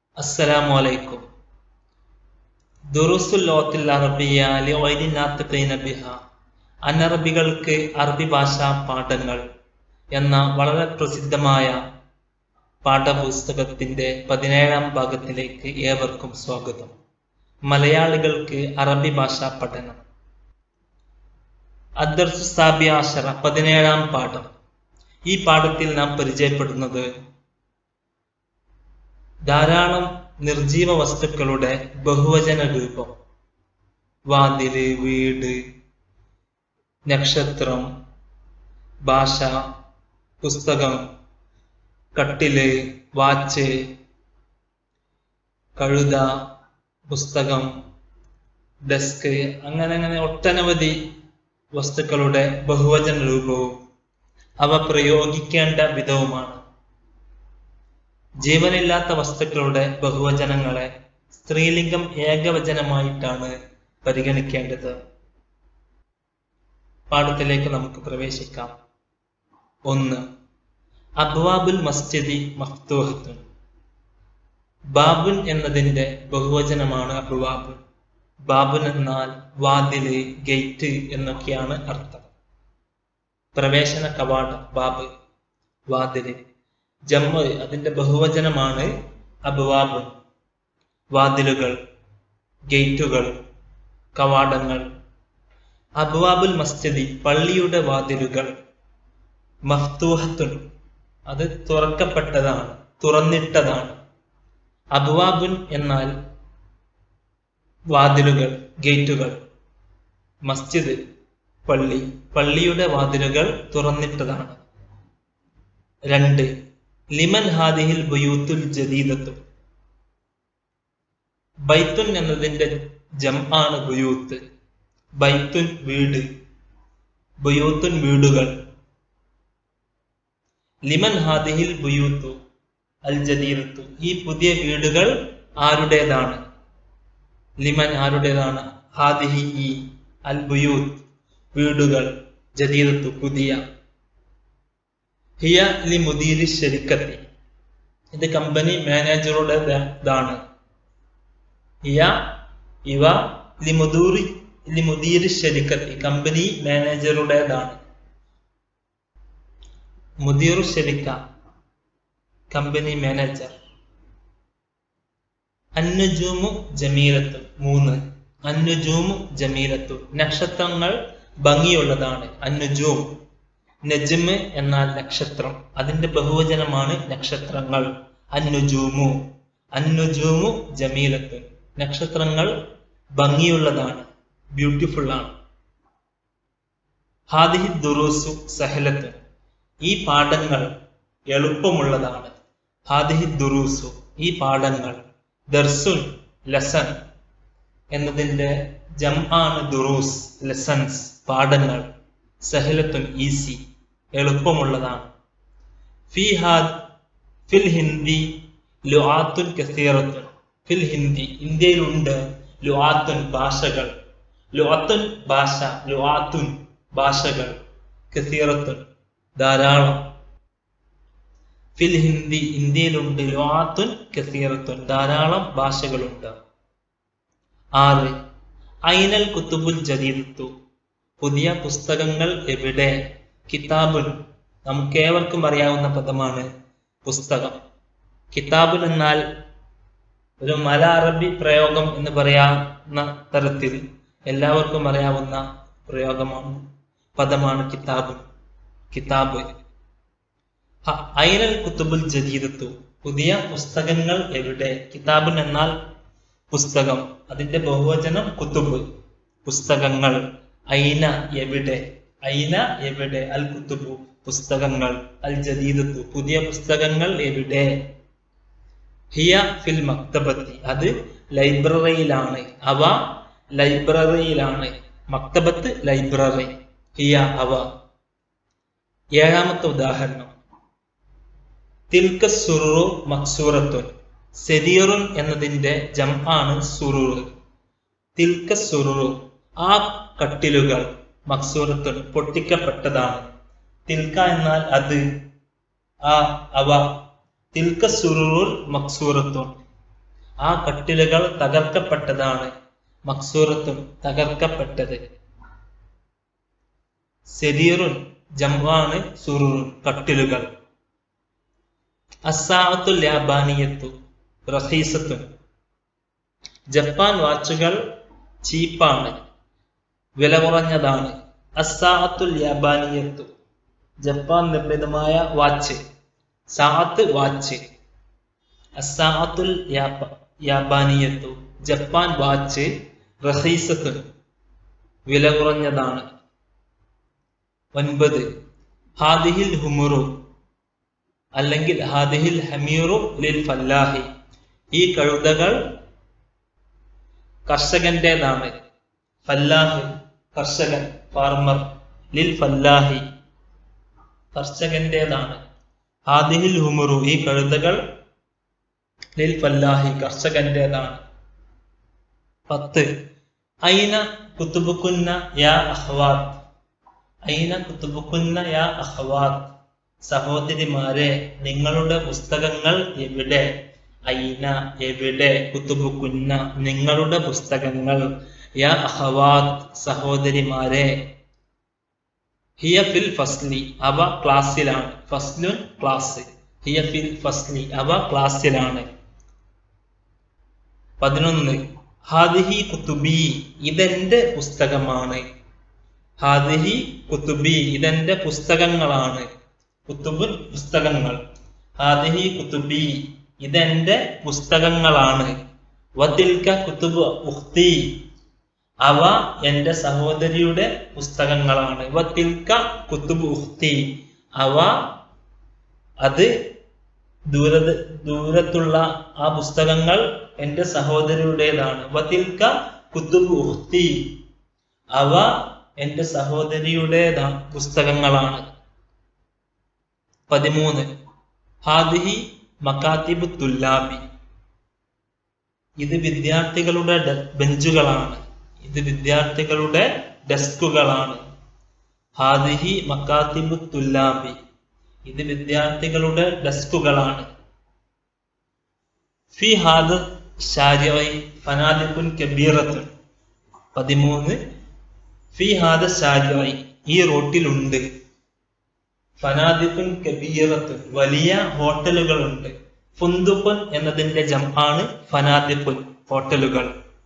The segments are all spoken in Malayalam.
السلام عليكم ദുറുസുൽ ലോത്തിൽ അറബിയ ലിഒയ്ദിനാത്തീന ബിഹ അനറബികൾക്ക് അറബി ഭാഷാ പാഠങ്ങൾ എന്ന വളരെ പ്രസിദ്ധമായ പാഠപുസ്തകത്തിന്റെ പതിനേഴാം ഭാഗത്തിലേക്ക് ഏവർക്കും സ്വാഗതം മലയാളികൾക്ക് അറബി ഭാഷാ പഠനം അദ്ദർസു സാബിയാശറ പതിനേഴാം പാഠം ഈ പാഠത്തിൽ നാം പരിചയപ്പെടുന്നത് ധാരാളം നിർജീവ വസ്തുക്കളുടെ ബഹുവചന രൂപം വാതില് വീട് നക്ഷത്രം ഭാഷ പുസ്തകം കട്ടില് വാച്ച് കഴുത പുസ്തകം ഡെസ്ക് അങ്ങനെ അങ്ങനെ ഒട്ടനവധി വസ്തുക്കളുടെ ബഹുവചന രൂപവും അവ പ്രയോഗിക്കേണ്ട വിധവുമാണ് ജീവനില്ലാത്ത വസ്തുക്കളുടെ ബഹുവചനങ്ങളെ സ്ത്രീലിംഗം ഏകവചനമായിട്ടാണ് പരിഗണിക്കേണ്ടത് പാഠത്തിലേക്ക് നമുക്ക് പ്രവേശിക്കാം ഒന്ന് അബ്വാബുൽ മസ്ജിദി മഫ്തൂഹത്തുൻ ബാബുൻ എന്നതിന്റെ ബഹുവചനമാണ് അബ്വാബുൻ ബാബുൻ എന്നാൽ വാതില് ഗേറ്റ് എന്നൊക്കെയാണ് അർത്ഥം പ്രവേശന കവാടം ബാബ് വാതില് ജമ്മ് അതിന്റെ ബഹുവചനമാണ് അബ്വാബ് വാതിലുകൾ ഗേറ്റുകൾ കവാടങ്ങൾ അബ്വാബുൽ മസ്ജിദി പള്ളിയുടെ വാതിലുകൾ മഫ്തൂഹത്തുൻ അത് തുറക്കപ്പെട്ടതാണ് തുറന്നിട്ടതാണ് അബ്വാബുൻ എന്നാൽ വാതിലുകൾ ഗേറ്റുകൾ മസ്ജിദ് പള്ളി പള്ളിയുടെ വാതിലുകൾ തുറന്നിട്ടതാണ് രണ്ട് ലിമൻ ഹാദിഹിൽ ബുയൂത്തുൽ ജദീദത്തു ബൈത്തുൻ എന്നതിന്റെ ജം ആണ് ബുയൂത്ത് ബൈത്തുൻ വീട് ബുയൂത്തുൻ വീടുകൾ ലിമൻ ഹാദിഹിൽ ബുയൂത്തു അൽ ജദീദത്തു ഈ പുതിയ വീടുകൾ ആരുടേതാണ് ലിമൻ ആരുടേതാണ് ഹാദിഹി ഈ അൽ ബുയൂത്ത് വീടുകൾ ജദീദത്തു പുതിയ ഹിയ ലി മുദീരി ശരിക്കത്തി ഇത് കമ്പനി മാനേജറുടേതാണ് ഹിയ ഇവ ലി മുദൂറി ലി മുദീരി ശരിക്കത്തി കമ്പനി മാനേജറുടേതാണ് മുദീറു ശരിക്ക കമ്പനി മാനേജർ അന്നുജൂമു ജമീലത്തു മൂന്ന് അന്നുജൂമു ജമീലത്തു നക്ഷത്രങ്ങൾ ഭംഗിയുള്ളതാണ് അന്നുജൂം നജ്മ് എന്നാൽ നക്ഷത്രം അതിന്റെ ബഹുവചനമാണ് നക്ഷത്രങ്ങൾ അന്നുജൂമു അന്നുജൂമു ജമീലത്ത് നക്ഷത്രങ്ങൾ ഭംഗിയുള്ളതാണ് ബ്യൂട്ടിഫുൾ ആണ് ഹാദിഹി ദുറൂസു സഹലത്ത് ഈ പാഠങ്ങൾ എളുപ്പമുള്ളതാണ് ഹാദിഹി ദുറൂസു ഈ പാഠങ്ങൾ ദർസുൻ ലസൺ എന്നതിന്റെ ജം ആണ് ദുറൂസ് ലെസൺസ് പാഠങ്ങൾ സഹലത്തുൻ ഈസി എളുപ്പമുള്ളതാണ് ഫി ഹാദ് ഫിൽ ഹിന്ദി ലുആത്തുൻ കസീറത്തുൻ ഫിൽ ഹിന്ദി ഇന്ത്യയിലുണ്ട് ലുആത്തുൻ ഭാഷകൾ ലുഅത്തുൻ ഭാഷ ലുആത്തുൻ ഭാഷകൾ കസീറത്തുൻ ധാരാളം ഫിൽ ഹിന്ദി ഇന്ത്യയിലുണ്ട് ലുആത്തുൻ കസീറത്തുൻ ധാരാളം ഭാഷകളുണ്ട് ആറ് ഐനൽ കുത്തുബുൽ ജദീദത്തു പുതിയ പുസ്തകങ്ങൾ എവിടെ കിതാബുൻ നമുക്കേവർക്കും അറിയാവുന്ന പദമാണ് പുസ്തകം കിതാബുൻ എന്നാൽ ഒരു മല അറബി പ്രയോഗം എന്ന് പറയാവുന്ന തരത്തിൽ എല്ലാവർക്കും അറിയാവുന്ന പ്രയോഗമാണ് പദമാണ് കിതാബ് കിതാബ് ഐനൽ കുത്തുബുൽ ജദീദത്തു പുതിയ പുസ്തകങ്ങൾ എവിടെ കിതാബുൻ എന്നാൽ പുസ്തകം അതിന്റെ ബഹുവചനം കുത്തുബ് പുസ്തകങ്ങൾ ഐന എവിടെ ഐന എവിടെ അൽ കുത്തുബു പുസ്തകങ്ങൾ അൽ ജദീദത്തു പുതിയ പുസ്തകങ്ങൾ എവിടെ ഹിയ ഫിൽ മക്തബത്തി അത് ലൈബ്രറിയിലാണ് അവ ലൈബ്രറിയിലാണ് മക്തബത്ത് ലൈബ്രറി ഹിയ അവ ഏഴാമത്തെ ഉദാഹരണം തിൽക്ക സുറു മക്സൂറത്തുൻ സെരീറുൻ എന്നതിന്റെ ജം ആണ് സുറൂർ തിൽക്ക സുറു ആ കട്ടിലുകൾ മക്സൂറത്തുൻ പൊട്ടിക്കപ്പെട്ടതാണ് തിൽക്ക എന്നാൽ അത് ആ അവ തിൽക്ക സുറുറുൽ മക്സൂറത്തുൻ ആ കട്ടിലുകൾ തകർക്കപ്പെട്ടതാണ് മക്സൂറത്തും തകർക്കപ്പെട്ടത് സെരീറുൻ ജംവാണ് സുറൂറുൻ കട്ടിലുകൾ അസാഅത്തുൽ യാബാനിയത്തു റഹീസത്തുൻ ജപ്പാൻ വാച്ചുകൾ ചീപ്പാണ് വില കുറഞ്ഞതാണ് അസാഅത്തുൽ യാബാനിയത്തു ജപ്പാൻ നിർമ്മിതമായ വാച്ച് സാഅത്ത് വാച്ച് അസാഅത്തുൽ യാബ യാബാനിയത്തു ജപ്പാൻ വാച്ച് റഹീസത്തുൻ വില കുറഞ്ഞതാണ് ഒൻപത് ഹാദിഹിൽ ഹുമുറു അല്ലെങ്കിൽ ഹാദിഹിൽ ഹമീറു ലിൽ ഫല്ലാഹി ഈ കഴുതകൾ കർഷകന്റേതാണ് ഫല്ലാഹ് കർഷകൻ ഫാർമർ ലിൽ ഫല്ലാഹി കർഷകന്റേതാണ് ഹാദിഹിൽ ഹുമുറു ഈ കഴുതകൾ ലിൽ ഫല്ലാഹി കർഷകന്റേതാണ് പത്ത് ഐന കുത്തുബുക്കുന്ന യാ അഹ്വാത്ത് ഐന കുത്തുബുക്കുന്ന യാ അഹ്വാത്ത് സഹോദരിമാരെ നിങ്ങളുടെ പുസ്തകങ്ങൾ എവിടെ ഐന എവിടെ കുത്തുബുക്കുന്ന നിങ്ങളുടെ പുസ്തകങ്ങൾ യാ അഹവാത്ത് സഹോദരിമാരെ ഹിയ ഫിൽ ഫസ്ലി അവ ക്ലാസ്സിലാണ് ഫസ്ലുൻ ക്ലാസ് ഹിയ ഫിൽ ഫസ്ലി അവ ക്ലാസ്സിലാണ് പതിനൊന്ന് ഹാദിഹി കുത്തുബി ഇതെന്റെ പുസ്തകമാണ് ഹാദിഹി കുത്തുബി ഇതെന്റെ പുസ്തകങ്ങളാണ് കുത്തുബുൻ പുസ്തകങ്ങൾ ഹാദിഹി കുത്തുബി ഇതെന്റെ പുസ്തകങ്ങളാണ് വതിൽക്ക കുത്തുബ് ഉഖ്തി അവ എന്റെ സഹോദരിയുടെ പുസ്തകങ്ങളാണ് വതിൽക്ക കുത്തുബ് ഉഖ്തി അവ അത് ദൂര ദൂരത്തുള്ള ആ പുസ്തകങ്ങൾ എന്റെ സഹോദരിയുടേതാണ് വതിൽക്ക കുത്തുബ് ഉഖ്തി അവ എന്റെ സഹോദരിയുടേതാ പുസ്തകങ്ങളാണ് പതിമൂന്ന് ഹാദിഹി മക്കാത്തിബ് തുല്ലാബി ഇത് വിദ്യാർത്ഥികളുടെ ഡെ- ബെഞ്ചുകളാണ് ഇത് വിദ്യാർത്ഥികളുടെ ഡെസ്കുകളാണ് ഹാദിഹി മക്കാത്തിബ് തുല്ലാബി ഇത് വിദ്യാർത്ഥികളുടെ ഡെസ്കുകളാണ് ഫി ഹാദ് ഷാരിഇ ഫനാദിഖുൻ കബീറത്തുൻ പതിമൂന്ന് ഫി ഹാദ ഷാരിഇ ഈ റോട്ടിലുണ്ട് ഫനാദിഖുൻ കബീറത്തുൻ വലിയ ഹോട്ടലുകളുണ്ട് ഫുന്ദുഖുൻ എന്നതിന്റെ ജംആണ് ഫനാദിഖുൻ ഹോട്ടലുകൾ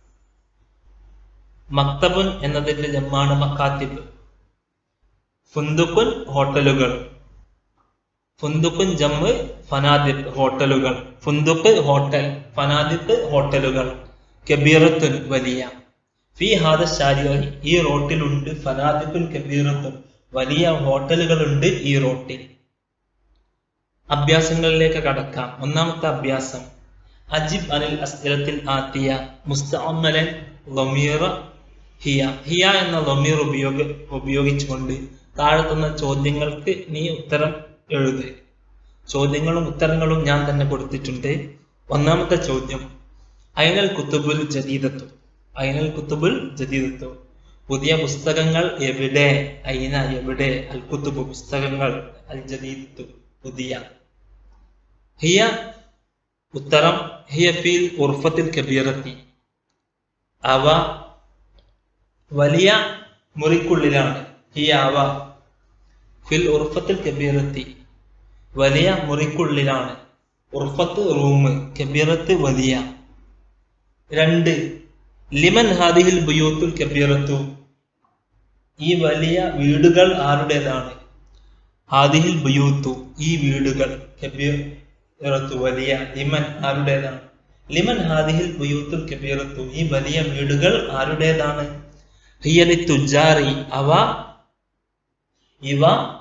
മക്തബുൻ എന്നതിന്റെ ജംആണ് മക്കാത്തിബ് ഫുന്ദുഖുൻ ഹോട്ടലുകൾ ഫുന്ദുഖുൻ ജമ്മ് ഫനാദിഖ് ഹോട്ടലുകൾ ഫുന്ദുഖ് ഹോട്ടൽ ഫനാദിഖ് ഹോട്ടലുകൾ കബീറത്തുൻ വലിയ ഫി ഹാദ ഷാരിഇ ഈ റോട്ടിലുണ്ട് ഫനാദിഖുൻ കബീറത്തുൻ വലിയ ഹോട്ടലുകളുണ്ട് ഈ റോട്ടിൽ അഭ്യാസങ്ങളിലേക്ക് കടക്കാം ഒന്നാമത്തെ അഭ്യാസം അജിബ് അനിൽ അസ്ലത്തിൽ ആത്തിയ മുസ്തഅമലൻ ലമീറ ഹിയ ഹിയ എന്ന ലമീർ ഉപയോഗ ഉപയോഗിച്ചുകൊണ്ട് താഴെ തന്ന ചോദ്യങ്ങൾക്ക് നീ ഉത്തരം എഴുത് ചോദ്യങ്ങളും ഉത്തരങ്ങളും ഞാൻ തന്നെ കൊടുത്തിട്ടുണ്ട് ഒന്നാമത്തെ ചോദ്യം അയനൽ കുത്തുബുൽ ജദീദത്തു അയനൽ കുത്തുബുൽ ജദീദത്തു പുതിയ പുസ്തകങ്ങൾ എവിടെ അയിന എവിടെ അൽ കുത്തുബ് പുസ്തകങ്ങൾ അൽ ജദീദത്തു പുതിയ ഹിയ ഉത്തരം ഹിയ ഫീൽ ഉർഫത്തിൽ കബീറത്തി അവ വലിയ മുറിക്കുള്ളിലാണ് ഹിയ അവ ഫിൽ ഉർഫത്തിൽ കബീറത്തി വലിയ മുറിക്കുള്ളിലാണ് ഉർഫത്ത് റൂം കബീറത്ത് വലിയ രണ്ട് ലിമൻ ഹാദിഹിൽ ബുയൂത്തുൽ കബീറത്തു ഈ വലിയ വീടുകൾ ആരുടേതാണ് ഹാദിഹിൽ ബുയൂത്തു ഈ വീടുകൾ കബീറത്തു വലിയ ലിമൻ ആരുടേതാണ് ലിമൻ ഹാദിഹിൽ ബുയൂത്തുൽ കബീറത്തു ഈ വലിയ വീടുകൾ ആരുടേതാണ് ഹിയലി തുജാറി അവ ഇവ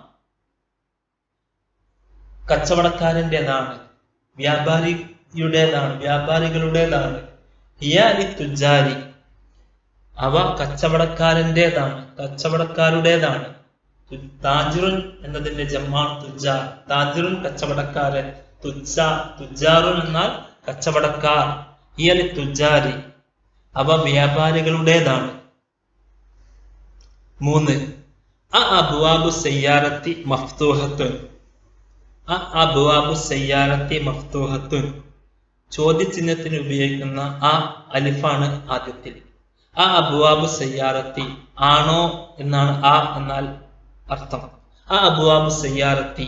കച്ചവടക്കാരൻ്റെതാണ് വ്യാപാരിയുടേതാണ് വ്യാപാരികളുടേതാണ് ഹിയാലി തുജാരി അവ കച്ചവടക്കാരൻ്റെതാണ് കച്ചവടക്കാരുടേതാണ് തു- താജിറുൻ എന്നതിന്റെ ജമ്മാൻ തുജാർ താജിറുൻ കച്ചവടക്കാരൻ തുജ തുജാറുൻ എന്നാൽ കച്ചവടക്കാർ ഹിയലി തുജാരി അവ വ്യാപാരികളുടേതാണ് മൂന്ന് അ അബ്വാബു സയ്യാറത്തി മഫ്തൂഹത്തുൻ അ അബ്വാബു സയ്യാറത്തി മഫ്തൂഹത്തുൻ ചോദ്യചിഹ്നത്തിന് ഉപയോഗിക്കുന്ന ആ അലിഫാണ് ആദ്യത്തിൽ ആ അബുവാബ് സയ്യാറത്തി ആണോ എന്നാണ് ആ എന്നാൽ അർത്ഥം ആ അബുവാബ് സയ്യാറത്തി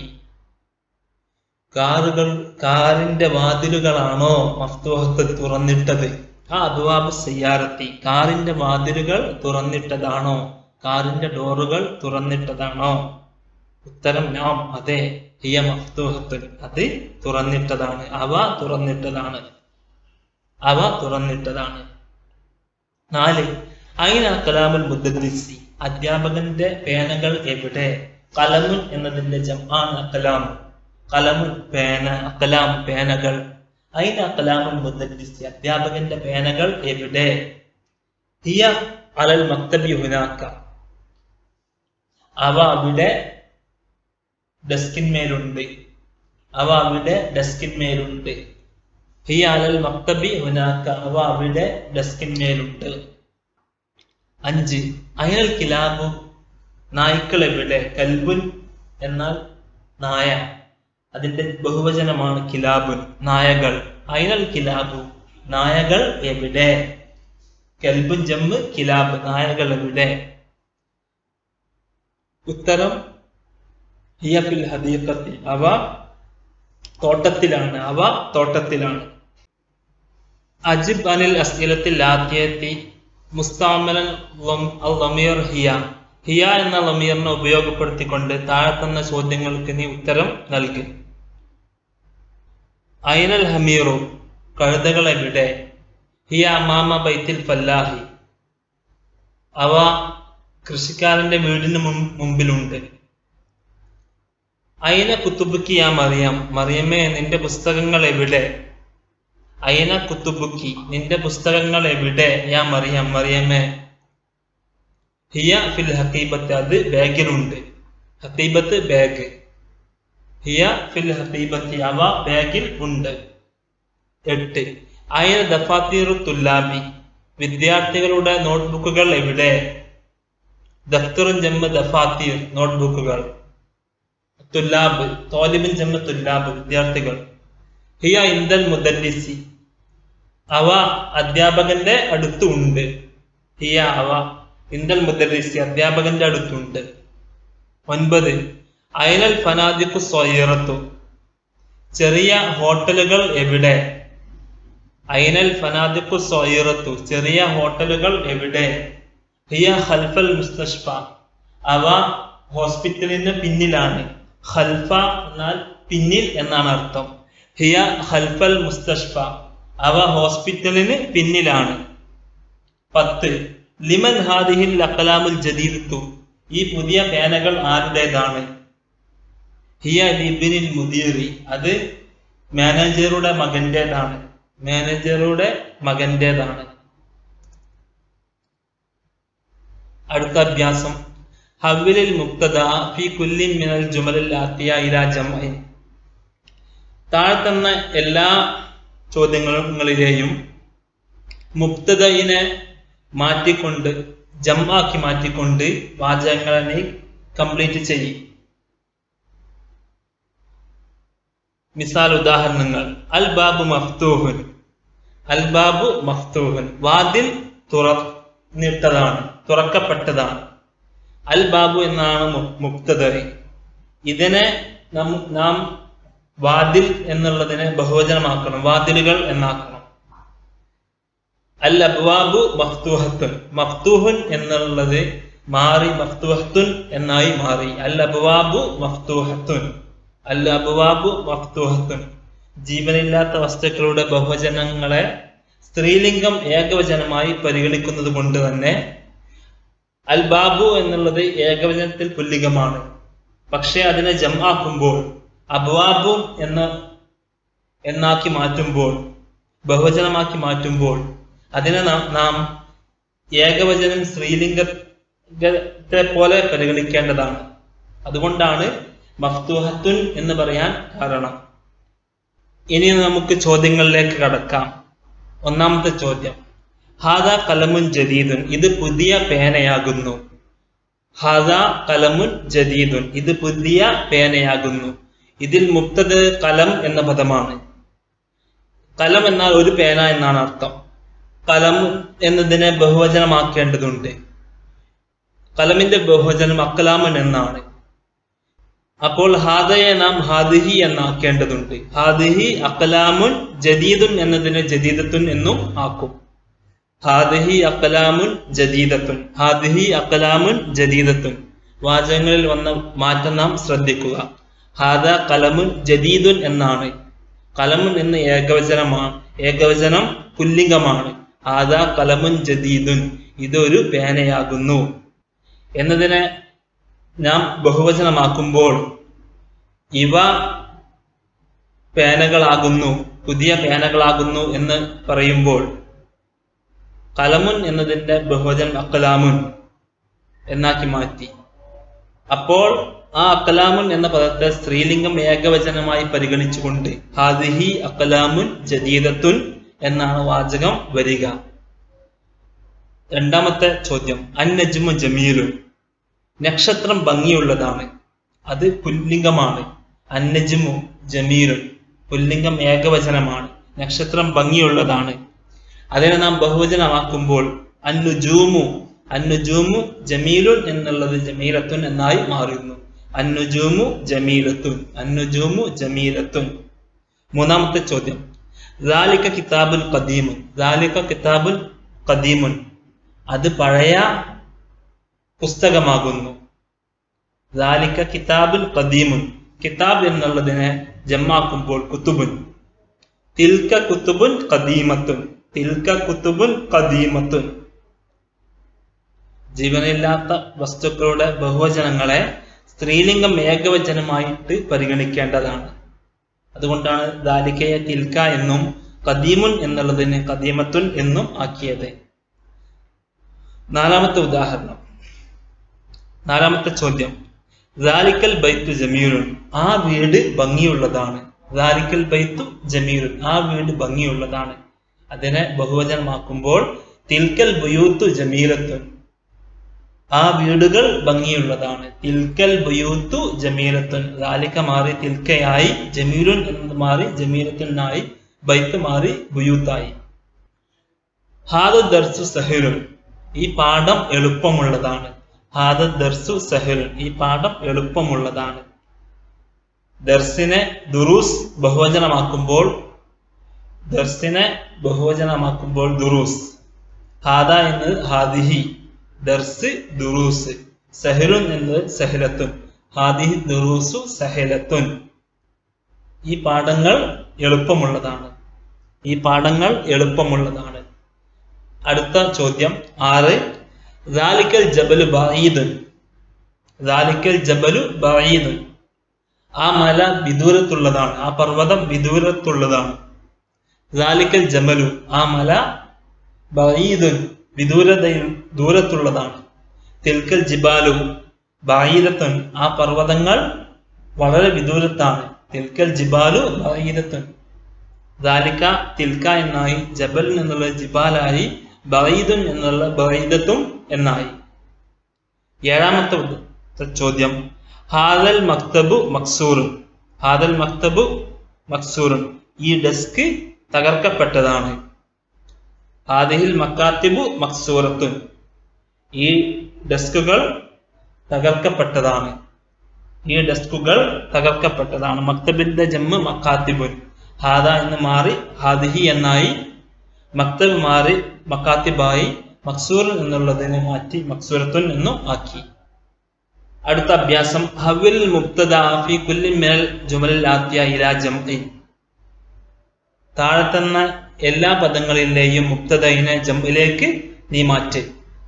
കാറുകൾ കാറിന്റെ വാതിലുകളാണോ മഫ്തൂഹത്ത് തുറന്നിട്ടത് ആ അബുവാബ് സയ്യാറത്തി കാറിന്റെ വാതിലുകൾ തുറന്നിട്ടതാണോ കാറിന്റെ ഡോറുകൾ തുറന്നിട്ടതാണോ ഉത്തരം നാം അതെ ഹിയ മഫ്തൂഹത്തുൻ അത് തുറന്നിട്ടതാണ് അവ തുറന്നിട്ടതാണ് അവ തുറന്നിട്ടതാണ് നാല് അയിന കലാമുൽ മുദ്ദരിസി അധ്യാപകന്റെ പേനകൾ എവിടെ കലമുൻ എന്നതിന്റെ ജമാണ് കലാം കലമുൻ പേന അക്കലാം പേനകൾ അയിന കലാമുൽ മുദ്ദരിസി അധ്യാപകന്റെ പേനകൾ എവിടെ ഹിയ അലൽ മക്തബി ഹുനാക്ക അവ അവിടെ ഡെസ്കിന്മേലുണ്ട് അവ അവിടെ ഡെസ്കിന്മേലുണ്ട് ഹി അലൽ മക്തബി ഹുനാക്ക അവ അവിടെ ഡെസ്കിന്മേലുണ്ട് അഞ്ച് അയൽ കിലാബു നായ്ക്കൾ എവിടെ കൽബുൻ എന്നാൽ നായ അതിന്റെ ബഹുവചനമാണ് കിലാബുൻ നായകൾ അയൽ കിലാബു നായകൾ എവിടെ കൽബുൻ ജമ്മ് കിലാബ് നായകൾ എവിടെ ഉത്തരം ഹിയ ഫിൽ ഹദീഖത്തി അവ തോട്ടത്തിലാണ് അവ തോട്ടത്തിലാണ് അജിബ് അനിൽ അസ്ഇലത്തിൽ ആദ്യത്തി മുസ്താമലൻ ലമീർ ഹിയ ഹിയ എന്ന ലമീറിനെ ഉപയോഗപ്പെടുത്തിക്കൊണ്ട് താഴെ തന്ന ചോദ്യങ്ങൾക്ക് നീ ഉത്തരം നൽകി ഐനൽ ഹമീറു കഴുതകൾ എവിടെ ഹിയ അമാമ ബൈത്തിൽ ഫല്ലാഹി അവ കൃഷിക്കാരന്റെ വീടിന് മുൻ- മുമ്പിലുണ്ട് അയിന കുത്തുബുക്കി യാ മറിയം മറിയമ്മേ നിന്റെ പുസ്തകങ്ങൾ എവിടെ അയിന കുത്തുബുക്കി നിന്റെ പുസ്തകങ്ങൾ എവിടെ യാ മറിയം മറിയമ്മേ ഹിയ ഫിൽ ഹക്കീബത്ത് അത് ബാഗിലുണ്ട് ഹക്കീബത്ത് ബാഗ് ഹിയ ഫിൽ ഹക്കീബത്തി അവ ബാഗിൽ ഉണ്ട് എട്ട് അയിന ദഫാത്തീറു തുല്ലാബി വിദ്യാർത്ഥികളുടെ നോട്ട്ബുക്കുകൾ എവിടെ ദഫ്തറും ജമ്മ ദഫാത്തീർ നോട്ട്ബുക്കുകൾ തുല്ലാബ് തോലിബിൻ ജമ്മ തുല്ലാബ് വിദ്യാർത്ഥികൾ ഹിയ ഇന്ദൽ മുദല്ലിസി അവ അധ്യാപകന്റെ അടുത്തുണ്ട് ഹിയ അവ ഇന്ദൽ മുദല്ലിസി അധ്യാപകന്റെ അടുത്തുണ്ട് ഒൻപത് അയനൽ ഫനാദിക്കു സ്വയറത്തു ചെറിയ ഹോട്ടലുകൾ എവിടെ അയനൽ ഫനാദിക്കു സ്വയറത്തു ചെറിയ ഹോട്ടലുകൾ എവിടെ ഹിയ ഖൽഫൽ മുസ്തഷ്ഫ അവ ഹോസ്പിറ്റലിന് പിന്നിലാണ് ഖൽഫ എന്നാൽ പിന്നിൽ എന്നാണ് അർത്ഥം ഹിയ ഖൽഫൽ മുസ്തഷ്ഫ അവ ഹോസ്പിറ്റലിന് പിന്നിലാണ് പത്ത് ലിമൻ ഹാദിഹിൽ അക്കലാമുൽ ജദീദത്തു ഈ പുതിയ പേനകൾ ആരുടേതാണ് ഹിയ ലിബിനിൽ മുദീറി അത് മാനേജറുടെ മകന്റേതാണ് മാനേജറുടെ മകന്റേതാണ് അടുത്ത അഭ്യാസം ഹവിലിൽ മുക്തദ ഫി കുല്ലി മിനൽ ജുമലിൽ ആത്തിയ ഇല ജമഇ താഴെ തന്ന എല്ലാ ചോദ്യങ്ങളിലെയും മുക്തദയിനെ മാറ്റിക്കൊണ്ട് ജമാക്കി മാറ്റിക്കൊണ്ട് വാചകങ്ങളെ നീ കംപ്ലീറ്റ് ചെയ്യും മിസാൽ ഉദാഹരണങ്ങൾ അൽ ബാബു മഫ്തൂഹുൻ അൽ ബാബു മഫ്തൂഹുൻ വാതിൽ തുറന്നിട്ടതാണ് തുറക്കപ്പെട്ടതാണ് അൽ ബാബു എന്നാണ് മു- മുക്തദറി ഇതിനെ നാം നാം വാതിൽ എന്നുള്ളതിനെ ബഹുവചനമാക്കണം വാതിലുകൾ എന്നാക്കണം അൽ അബ്വാബു മഫ്തൂഹത്തുൻ മഫ്തൂഹുൻ എന്നുള്ളത് മാറി മഫ്തൂഹത്തുൻ എന്നായി മാറി അൽ അബ്വാബു മഫ്തൂഹത്തുൻ അൽ അബ്വാബു മഫ്തൂഹത്തുൻ ജീവനില്ലാത്ത വസ്തുക്കളുടെ ബഹുവചനങ്ങളെ സ്ത്രീലിംഗം ഏകവചനമായി പരിഗണിക്കുന്നത് കൊണ്ട് തന്നെ അൽ ബാബു എന്നുള്ളത് ഏകവചനത്തിൽ പുല്ലിംഗമാണ് പക്ഷെ അതിനെ ജമാക്കുമ്പോൾ അബ്വാബു എന്ന എന്നാക്കി മാറ്റുമ്പോൾ ബഹുവചനമാക്കി മാറ്റുമ്പോൾ അതിനെ നാം നാം ഏകവചനം സ്ത്രീലിംഗത്തെ പോലെ പരിഗണിക്കേണ്ടതാണ് അതുകൊണ്ടാണ് മഫ്തൂഹത്തുൻ എന്ന് പറയാൻ കാരണം ഇനി നമുക്ക് ചോദ്യങ്ങളിലേക്ക് കടക്കാം ഒന്നാമത്തെ ചോദ്യം ഹാദ കലമുൻ ജദീദുൻ ഇത് പുതിയ പേനയാകുന്നു ഹാദ കലമുൻ ജദീദുൻ ഇത് പുതിയ പേനയാകുന്നു ഇതിൽ മുക്തത് കലം എന്ന പദമാണ് കലം എന്നാൽ ഒരു പേന എന്നാണ് അർത്ഥം കലം എന്നതിനെ ബഹുവചനമാക്കേണ്ടതുണ്ട് കലമിന്റെ ബഹുവചനം അക്കലാമൻ എന്നാണ് അപ്പോൾ ഹാദയെ നാം ഹാദിഹി എന്നാക്കേണ്ടതുണ്ട് ഹാദിഹി അക്കലാമുൻ ജദീദുൻ എന്നതിനെ ജദീദത്തുൻ എന്നും ആക്കും ഹാദിഹി അക്കലാമുൻ ജദീദത്തുൻ ഹാദിഹി അക്കലാമുൻ ജദീദത്തുൻ വാചകങ്ങളിൽ വന്ന മാറ്റം നാം ശ്രദ്ധിക്കുക ഹാദ കലമുൻ ജദീദുൻ എന്നാണ് കലമുൻ എന്ന് ഏകവചനമാണ് ഏകവചനം പുല്ലിംഗമാണ് ഹാദ കലമുൻ ജദീദുൻ ഇതൊരു പേനയാകുന്നു എന്നതിനെ നാം ബഹുവചനമാക്കുമ്പോൾ ഇവ പേനകളാകുന്നു പുതിയ പേനകളാകുന്നു എന്ന് പറയുമ്പോൾ കലമുൻ എന്നതിന്റെ ബഹുവചനം അക്കലാമുൻ എന്നാക്കി മാറ്റി അപ്പോൾ ആ അക്കലാമുൻ എന്ന പദത്തെ സ്ത്രീലിംഗം ഏകവചനമായി പരിഗണിച്ചുകൊണ്ട് ഹാദിഹി അക്കലാമുൻ ജദീദത്തുൻ എന്നാണ് വാചകം വരിക രണ്ടാമത്തെ ചോദ്യം അന്നജ്മു ജമീലുൻ നക്ഷത്രം ഭംഗിയുള്ളതാണ് അത് പുല്ലിംഗമാണ് അന്നജ്മു ജമീലുൻ പുല്ലിംഗം ഏകവചനമാണ് നക്ഷത്രം ഭംഗിയുള്ളതാണ് അതിനെ നാം ബഹുവചനമാക്കുമ്പോൾ അന്നുജൂമു അന്നുജൂമു ജമീലുൻ എന്നുള്ളത് ജമീലത്തുൻ എന്നായി മാറുന്നു അന്നുജൂമു ജമീലത്തുൻ അന്നുജൂമു ജമീലത്തുൻ മൂന്നാമത്തെ ചോദ്യം ദാലിക കിതാബുൽ ഖദീമുൻ ദാലിക കിതാബുൽ ഖദീമുൻ അത് പഴയ പുസ്തകമാകുന്നു ദാലിക കിതാബുൽ ഖദീമുൻ കിതാബ് എന്നുള്ളതിനെ ജമ്മാക്കുമ്പോൾ കുത്തുബുൻ തിൽക്ക കുത്തുബുൻ ഖദീമത്തുൻ തിൽക്ക കുത്തുബുൻ ഖദീമത്തുൻ ജീവനില്ലാത്ത വസ്തുക്കളുടെ ബഹുവചനങ്ങളെ സ്ത്രീലിംഗം ഏകവചനമായിട്ട് പരിഗണിക്കേണ്ടതാണ് അതുകൊണ്ടാണ് ദാലിക്കയെ തിൽക്ക എന്നും കദീമുൻ എന്നുള്ളതിന് കദീമത്തുൻ എന്നും ആക്കിയത് നാലാമത്തെ ഉദാഹരണം നാലാമത്തെ ചോദ്യം ദാലിക്കൽ ബൈത്തു ജമീലുൻ ആ വീട് ഭംഗിയുള്ളതാണ് ദാലിക്കൽ ബൈത്തു ജമീലുൻ ആ വീട് ഭംഗിയുള്ളതാണ് അതിനെ ബഹുവചനമാക്കുമ്പോൾ തിൽക്കൽ ബുയൂത്തു ജമീലത്തുൻ ആ വീടുകൾ ഭംഗിയുള്ളതാണ് തിൽക്കൽ ബുയൂത്തു ജമീലത്തുൻ ദാലിക്ക മാറി തിൽക്കയായി ജമീലുൻ എന്നത് മാറി ജമീലത്തുനായി ബൈത്ത് മാറി ബുയൂത്തായി ഹാദ ദർസു സഹിലുൻ ഈ പാഠം എളുപ്പമുള്ളതാണ് ഹാദ ദർസു സഹിലുൻ ഈ പാഠം എളുപ്പമുള്ളതാണ് ദർസിനെ ദുറൂസ് ബഹുവചനമാക്കുമ്പോൾ ദർസിനെ ബഹുവചനമാക്കുമ്പോൾ ദുറൂസ് ഹാദ എന്നത് ഹാദിഹി ദർസ് ദുറൂസ് സഹിലുൻ എന്നത് സഹിലത്തുൻ ഹാദിഹി ദുറൂസു സഹിലത്തുൻ ഈ പാഠങ്ങൾ എളുപ്പമുള്ളതാണ് ഈ പാഠങ്ങൾ എളുപ്പമുള്ളതാണ് അടുത്ത ചോദ്യം ആറ് ദാലിക്കൽ ജബലു ബഈദുൻ ദാലിക്കൽ ജബലു ബഈദുൻ ആ മല വിദൂരത്തുള്ളതാണ് ആ പർവ്വതം വിദൂരത്തുള്ളതാണ് ദാലിക്കൽ ജമലു ആ മല ബഈദുൻ വിദൂരതയിൽ ദൂരത്തുള്ളതാണ് തിൽക്കൽ ജിബാലു ബഈദത്തുൻ ആ പർവ്വതങ്ങൾ വളരെ വിദൂരത്താണ് തിൽക്കൽ ജിബാലു ബഈദത്തുൻ ദാലിക്ക തിൽക്ക എന്നായി ജബൽ എന്നുള്ള ജിബാലായി ബഈദുൻ എന്നുള്ള ബഈദത്തും എന്നായി ഏഴാമത്തെ ഉത്ത- ചോദ്യം ഹാദൽ മക്തബു മക്സൂറുൻ ഹാദൽ മക്തബു മക്സൂറുൻ ഈ ഡെസ്ക് തകർക്കപ്പെട്ടതാണ് ഹാദിഹിൽ മക്കാത്തിബു മക്സൂറത്തുൻ ഈ ഡെസ്കുകൾ തകർക്കപ്പെട്ടതാണ് ഈ ഡെസ്കുകൾ തകർക്കപ്പെട്ടതാണ് മക്തബിന്റെ ജമ്മ് മക്കാത്തിബുൻ ഹാദ എന്ന് മാറി ഹാദിഹി എന്നായി മക്തബ് മാറി മക്കാത്തിബായി മക്സൂർ എന്നുള്ളതിനെ മാറ്റി മക്സൂറത്തുൻ എന്നും ആക്കി അടുത്ത അഭ്യാസം ഹവിൽ മുക്തദ ഫി കുല്ലി മിനൽ ജുമലിൽ ആത്തിയ ഇലാ ജംഇ താഴെ തന്ന എല്ലാ പദങ്ങളിലെയും മുക്തദയിനെ ജംഇലേക്ക് നീ മാറ്റ്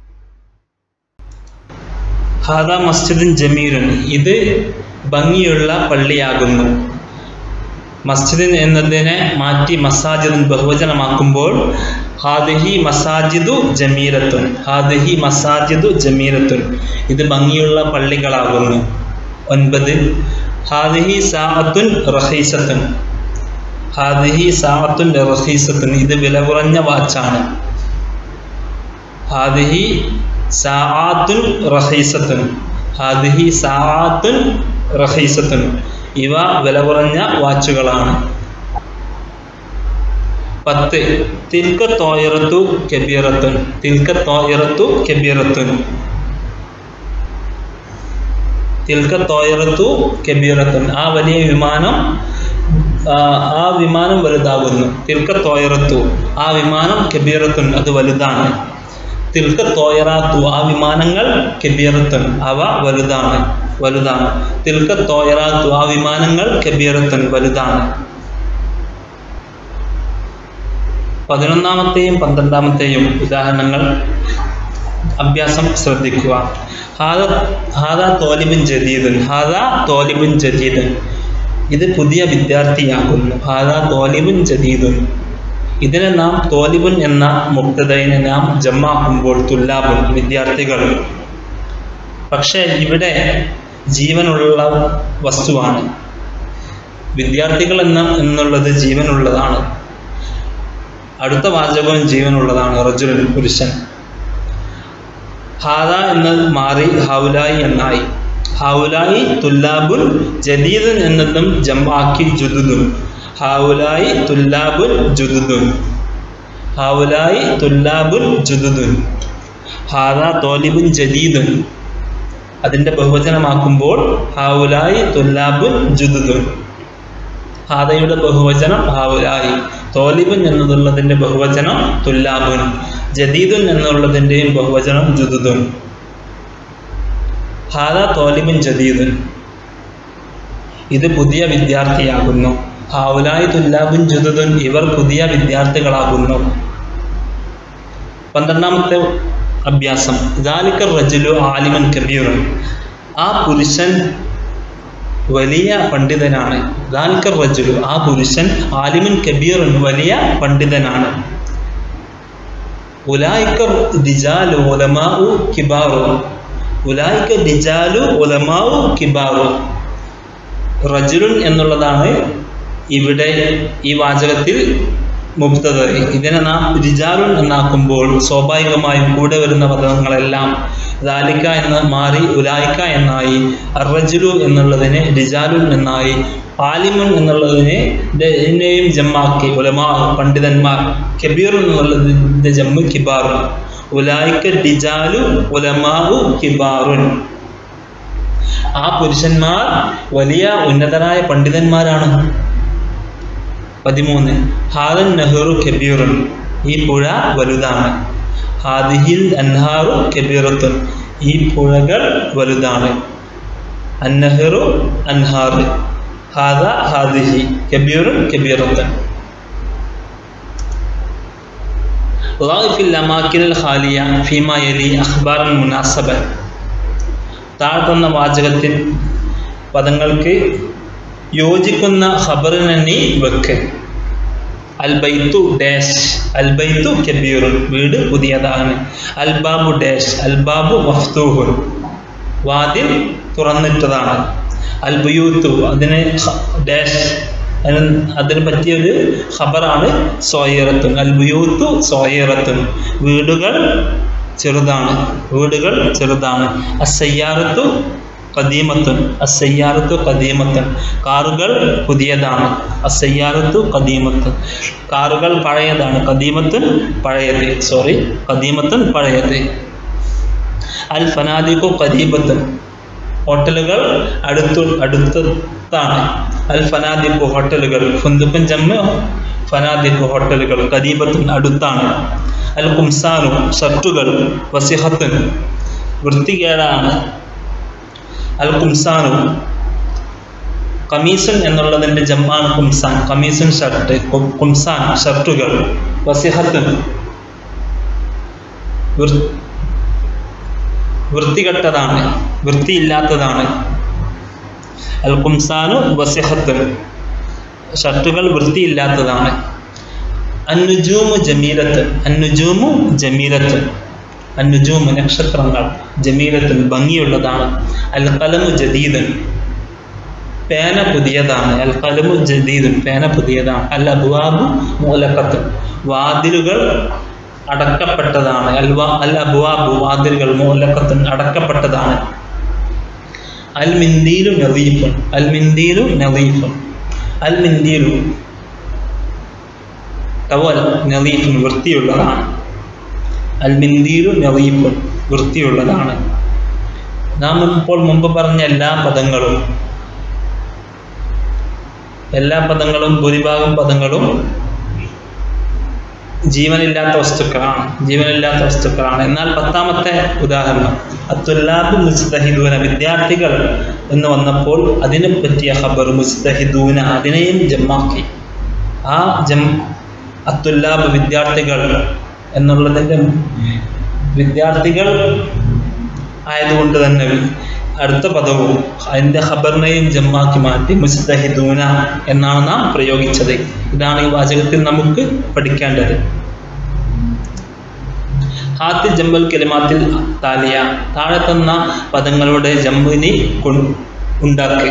ഹാദ മസ്ജിദുൻ ജമീലുൻ ഇത് ഭംഗിയുള്ള പള്ളിയാകുന്നു മസ്ജിദിൻ എന്നതിനെ മാറ്റി മസാജിദുൻ ബഹുവചനമാക്കുമ്പോൾ ഹാദിഹി മസാജിദു ജമീലത്തുൻ ഹാദിഹി മസാജിദു ജമീലത്തുൻ ഇത് ഭംഗിയുള്ള പള്ളികളാകുന്നു ഒൻപത് ഹാദിഹി സാഅത്തുൻ റഹീസത്തുൻ ഹാദിഹി സാഅത്തുൻ റഹീസത്തുൻ ഇത് വില കുറഞ്ഞ വാച്ചാണ് ഹാദിഹി സാആത്തുൻ റഹീസത്തുൻ ഹാദിഹി സാആത്തുൻ റഹീസത്തുൻ ഇവ വില കുറഞ്ഞ വാച്ചുകളാണ് പത്ത് തിൽക്ക തോയറത്തു കബീറത്തുൻ തിൽക്ക തോയറത്തു കബീറത്തുൻ തിൽക്ക തോയറത്തു കബീറത്തുൻ ആ വലിയ വിമാനം ആ, ആ വിമാനം വലുതാകുന്നു തിൽക്ക തോയറത്തു ആ വിമാനം കബീറത്തുൻ അത് വലുതാണ് തിൽക്ക തോയറാത്തു ആ വിമാനങ്ങൾ കബീറത്തുൻ അവ വലുതാണ് വലുതാണ് തിൽക്ക തോയറാത്തു ആ വിമാനങ്ങൾ കബീറത്തുൻ വലുതാണ് പതിനൊന്നാമത്തെയും പന്ത്രണ്ടാമത്തെയും ഉദാഹരണങ്ങൾ അഭ്യാസം ശ്രദ്ധിക്കുക ഹാദ ഹാദ തോലിബിൻ ജദീദൻ ഹാദ തോലിബിൻ ജദീദൻ ഇത് പുതിയ വിദ്യാർത്ഥിയാകുന്നു ഹാദ തോലിബുൻ ജദീദുൻ ഇതിനെ നാം തോലിബുൻ എന്ന മുക്തതയിനെ നാം ജമ്മാക്കുമ്പോൾ തുല്ലാബുൻ വിദ്യാർത്ഥികൾ പക്ഷേ ഇവിടെ ജീവനുള്ള വസ്തുവാണ് വിദ്യാർത്ഥികൾ എന്ന എന്നുള്ളത് ജീവനുള്ളതാണ് അടുത്ത വാചകവും ജീവനുള്ളതാണ് റജുലൻ പുരുഷൻ ഹാദ എന്ന് മാറി ഹൗലായി എന്നായി ഹൗലായി തുല്ലാബുൻ ജദീദൻ എന്നതും ജമാക്കി ജുദുദുൻ ഹൗലായി തുല്ലാബുൻ ജുദുദുൻ ഹൗലായി തുല്ലാബുൻ ജുദുദുൻ ഹാദ തോലിബുൻ ജദീദുൻ അതിൻ്റെ ബഹുവചനമാക്കുമ്പോൾ ഹൗലായി തുല്ലാബുൻ ജുദുദുൻ ഹാദയുടെ ബഹുവചനം ഹാവുലായി തോലിബുൻ എന്നുള്ളതിൻ്റെ ബഹുവചനം തുല്ലാബുൻ ജദീദുൻ എന്നുള്ളതിൻ്റെയും ബഹുവചനം ജുദുദുൻ ഹാദ തോലിബുൻ ജദീദുൻ ഇത് പുതിയ വിദ്യാർത്ഥിയാകുന്നു ഹാവുലായി തുല്ലാബുൻ ജുദുദുൻ ഇവർ പുതിയ വിദ്യാർത്ഥികളാകുന്നു പന്ത്രണ്ടാമത്തെ അഭ്യാസം ദാലിക്ക റജുലു ആലിമൻ കബീറുൻ ആ പുരുഷൻ വലിയ പണ്ഡിതനാണ് ദാലിക്ക റജുലു ആ പുരുഷൻ ആലിമൻ കബീറുൻ വലിയ പണ്ഡിതനാണ് ഉലായിക്ക ദിജാലു ഉലമാഉ കിബാറു ഉലായിക്ക ദിജാലു ഉലമാഉ കിബാറു റജുലുൻ എന്നുള്ളതാണ് ഇവിടെ ഈ വാചകത്തിൽ മുക്തത ഇതിനെ നാം റിജാലുൻ എന്നാക്കുമ്പോൾ സ്വാഭാവികമായും കൂടെ വരുന്ന പദങ്ങളെല്ലാം ദാലിക്ക എന്ന് മാറി ഉലായിക്ക എന്നായി അറജുലു എന്നുള്ളതിനെ റിജാലുൻ എന്നായി ആലിമുൻ എന്നുള്ളതിനെ ഇതിനെയും ജമ്മാക്കി ഉലമാ പണ്ഡിതന്മാർ കബീർ എന്നുള്ളതിൻ്റെ ജമ്മ് കിബാറുൻ ഉലായിക്ക ഡിജാലു ഉലമാഉ കിബാറുൻ ആ പുരുഷന്മാർ വലിയ ഉന്നതരായ പണ്ഡിതന്മാരാണ് പതിമൂന്ന് ഹാദൻ നെഹ്റു കബീറുൻ ഈ പുഴ വലുതാണ് ഹാദിഹിൽ അൻഹാറു കബീറത്തുൻ ഈ പുഴകൾ വലുതാണ് അന്നഹറു അൻഹാറ് ഹാദ ഹാദിഹി കബീറുൻ കബീറത്തുൻ ضائف الأماكن الخالية فيما يلي أخبار مناسبة താഴ്ത്തുന്ന വാചകത്തിൽ പദങ്ങൾക്ക് യോജിക്കുന്ന ഖബറിനെണ്ണി വെക്ക് അൽബൈത്തു ഡാഷ് അൽബൈത്തു കബീറുൻ വീട് പുതിയതാണ് അൽബാബു ഡാഷ് അൽബാബു മഫ്തൂഹുൻ വാതിൽ തുറന്നിട്ടതാണ് അൽബുയൂത്തു അതിന് ഖ- ഡാഷ് അതിന് അതിന് പറ്റിയൊരു ഖബറാണ് സോയറത്തുൻ അൽബുയൂത്തു സോയറത്തുൻ വീടുകൾ ചെറുതാണ് വീടുകൾ ചെറുതാണ് അസയ്യാറത്തു കദീമത്തുൻ അസയ്യാറത്തു കദീമത്തുൻ കാറുകൾ പുതിയതാണ് അസയ്യാറത്തു കദീമത്തുൻ കാറുകൾ പഴയതാണ് കദീമത്തുൻ പഴയത് സോറി കദീമത്തുൻ പഴയത് അൽ ഫനാദിഖു കദീബത്തുൻ ഹോട്ടലുകൾ അടുത്തു അടുത്താണ് അൽ ഫനാദിഖു ഹോട്ടലുകൾ ഫുന്ദുക്കൻ ജമ്മ ഫനാദിഖു ഹോട്ടലുകൾ കദീബത്തുൻ അടുത്താണ് അൽ കുംസാനു ഷർട്ടുകൾ വസിഹത്തുൻ വൃത്തികേടാണ് അൽ കുംസാനു കമീസുൻ എന്നുള്ളതിൻ്റെ ജമ്മാണ് കുംസാൻ കമീസുൻ ഷർട്ട് കു- കുംസാൻ ഷർട്ടുകൾ വസിഹത്തുൻ വൃ- വൃത്തികെട്ടതാണ് വൃത്തിയില്ലാത്തതാണ് അൽ കുംസാനു വസിഹത്തുൻ ഷർട്ടുകൾ വൃത്തിയില്ലാത്തതാണ് അന്നുജൂമു ജമീലത്ത് അന്നുജൂമു ജമീലത്ത് അന്നുജൂമു നക്ഷത്രങ്ങൾ ജമീലത്തുൻ ഭംഗിയുള്ളതാണ് അൽ കലമു ജദീദൻ പേന പുതിയതാണ് അൽ കലമു ജദീദുൻ പേന പുതിയതാണ് അൽ അബുവാബു മൂലക്കത്ത് വാതിലുകൾ അടക്കപ്പെട്ടതാണ് അൽ വാ അൽ അബുവാബു വാതിലുകൾ മൂലക്കത്തുൻ അടക്കപ്പെട്ടതാണ് അൽ മിന്ദീലു നദീഫുൻ അൽ മിന്ദീലു നദീഫുൻ അൽ മിന്ദീലു ടവൽ നദീഫുൻ വൃത്തിയുള്ളതാണ് അൽ മിന്ദീലു നദീഫുൻ വൃത്തിയുള്ളതാണ് നാം ഇപ്പോൾ മുമ്പ് പറഞ്ഞ എല്ലാ പദങ്ങളും എല്ലാ പദങ്ങളും ഭൂരിഭാഗം പദങ്ങളും ജീവനില്ലാത്ത വസ്തുക്കളാണ് ജീവനില്ലാത്ത വസ്തുക്കളാണ് എന്നാൽ പത്താമത്തെ ഉദാഹരണം അത്തുല്ലാബ് മുസ്തഹിദൂന വിദ്യാർത്ഥികൾ എന്ന് വന്നപ്പോൾ അതിനെ പറ്റിയ ഖബർ മുസ്തഹിദൂന അതിനെയും ജമ്മാക്കി ആ ജം അത്തുല്ലാബ് വിദ്യാർത്ഥികൾ എന്നുള്ളതിൻ്റെ വിദ്യാർത്ഥികൾ ആയതുകൊണ്ട് തന്നെ അടുത്ത പദവും അതിൻ്റെ ഖബറിനെയും ജമ്മാക്കി മാറ്റി മുസ്തഹിദൂന എന്നാണ് നാം പ്രയോഗിച്ചത് ഇതാണ് ഈ വാചകത്തിൽ നമുക്ക് പഠിക്കേണ്ടത് ഹാത്തി ജമ്പൽ കെലിമാത്തിൽ താലിയ താഴെ തന്ന പദങ്ങളുടെ ജമ്മിനി ഉണ്ടാക്കി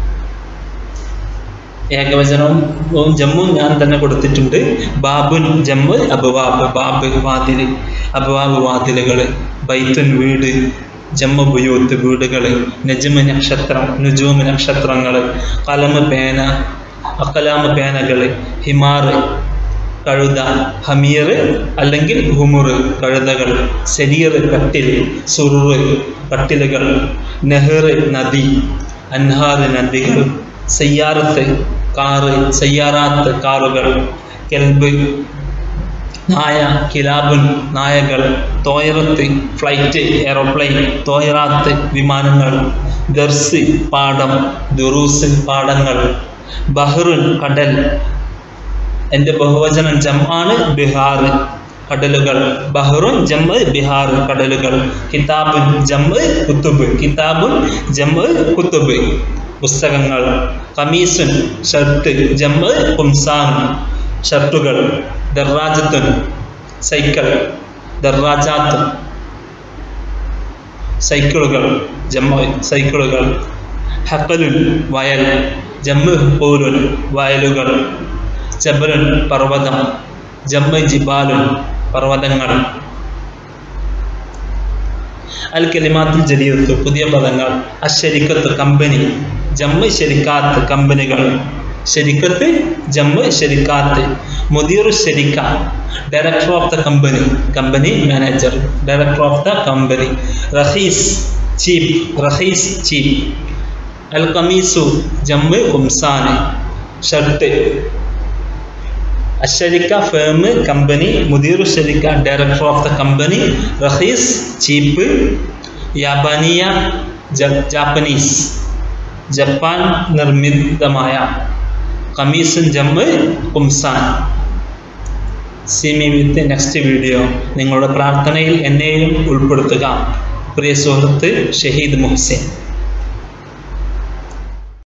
ഏകവചനവും ജമ്മും ഞാൻ തന്നെ കൊടുത്തിട്ടുണ്ട് ബാബുൻ ജമ്മ് അബുവാബ് ബാബ് വാതിൽ അബുവാബ് വാതിലുകൾ ബൈത്തുൻ വീട് ജമ്മ ബുയൂത്ത് വീടുകൾ നജ്മ നക്ഷത്രം നുജൂമ് നക്ഷത്രങ്ങൾ കലമ് പേന അക്കലാമ് പേനകൾ ഹിമാർ കഴുത ഹമീർ അല്ലെങ്കിൽ ഹുമുർ കഴുതകൾ ശരീർ കട്ടിൽ സുറുറ് കട്ടിലുകൾ നെഹ്ർ നദി അൻഹാർ നദികൾ സയ്യാറത്ത് കാറ് സയ്യാറാത്ത് കാറുകൾ കെൽബ് നായ കിലാബുൻ നായകൾ തോയറത്ത് ഫ്ലൈറ്റ് എയറോപ്ലെയിൻ തോയറാത്ത് വിമാനങ്ങൾ ദർസ് പാടം ദുറൂസ് പാടങ്ങൾ ബഹ്റുൻ കടൽ എൻ്റെ ബഹുവചനം ജമാണ് ബിഹാർ കടലുകൾ ബഹ്റുൻ ജമ്മ് ബിഹാർ കടലുകൾ കിതാബുൻ ജമ്മ് കുത്തുബ് കിതാബുൻ ജമ്മ് കുത്തുബ് പുസ്തകങ്ങൾ കമീസുൻ ഷർട്ട് ജമ്മ് കുംസാൻ ഷർട്ടുകൾ ദർറാജത്തുൻ സൈക്കിൾ ദർറാജാത്ത് സൈക്കിളുകൾ ജമ്മ സൈക്കിളുകൾ ഹക്കലുൻ വയൽ ജമ്മ് പോലുൻ വയലുകൾ ജബലുൻ പർവ്വതം ജമ്മ് ജിബാലുൻ പർവ്വതങ്ങൾ അൽ കലിമാത്തിൽ ജലീയത്ത് പുതിയ പദങ്ങൾ അശരിക്കത്ത് കമ്പനി ജമ്മ് ശരിക്കാത്ത് കമ്പനികൾ ശരിക്കത്ത് ജമ്മ് ശരിക്കാത്ത് മുദീർ ശരിക്ക director of the company company manager director of the company റഹീസ് ചീഫ് റഹീസ് ചീഫ് അൽ കമീസു ജമ്മ് കുംസാന് ഷർട്ട് അശരിക്ക ഫേം കമ്പനി മുദീർ ശരിക്ക ഡയറക്ടർ ഓഫ് ദ കമ്പനി റഹീസ് ചീപ്പ് യാബാനിയ ജാപ്പനീസ് ജപ്പാൻ നിർമ്മിതമായ കമീസുൻ ജമ്മ് കുംസാൻ see me with next video നിങ്ങളുടെ പ്രാർത്ഥനയിൽ എന്നെയും ഉൾപ്പെടുത്തുക പ്രിയ സുഹൃത്ത് ഷഹീദ് മുഹ്സിൻ